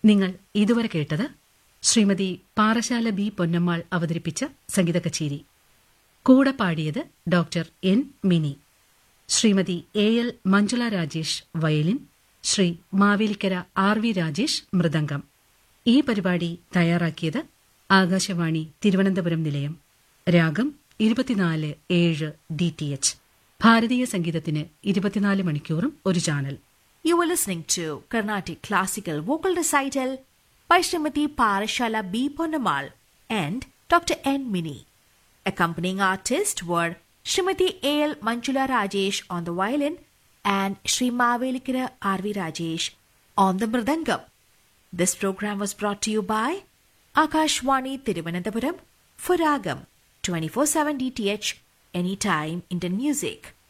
നിങ്ങൾ ഇതുവരെ കേട്ടത് ശ്രീമതി പാറശാല ബി പൊന്നമ്മാൾ അവതരിപ്പിച്ച സംഗീത കച്ചേരി കൂടെ പാടിയത് doctor N Mini Srimathi A L Manjula Rajesh violin Shri Mavelikkara R V Rajesh mridangam ഈ പരിപാടി തയ്യാറാക്കിയത് ആകാശവാണി തിരുവനന്തപുരം നിലയം രാഗം ഇരുപത്തിനാല് ഏഴ് ഡി ടി എച്ച് ഭാരതീയ സംഗീതത്തിന് ഇരുപത്തിനാല് മണിക്കൂറും ഒരു channel You were listening to Carnatic Classical Vocal Recital by Srimati Parashala B. Ponnamal and Dr. N. Mini. Accompanying artists were Srimati A. L. Manjula Rajesh on the violin and Sri Mavelikara R. V. Rajesh on the mridangam. This program was brought to you by Akashwani Tiruvananthapuram for Ragam 24/7 DTH anytime Indian music.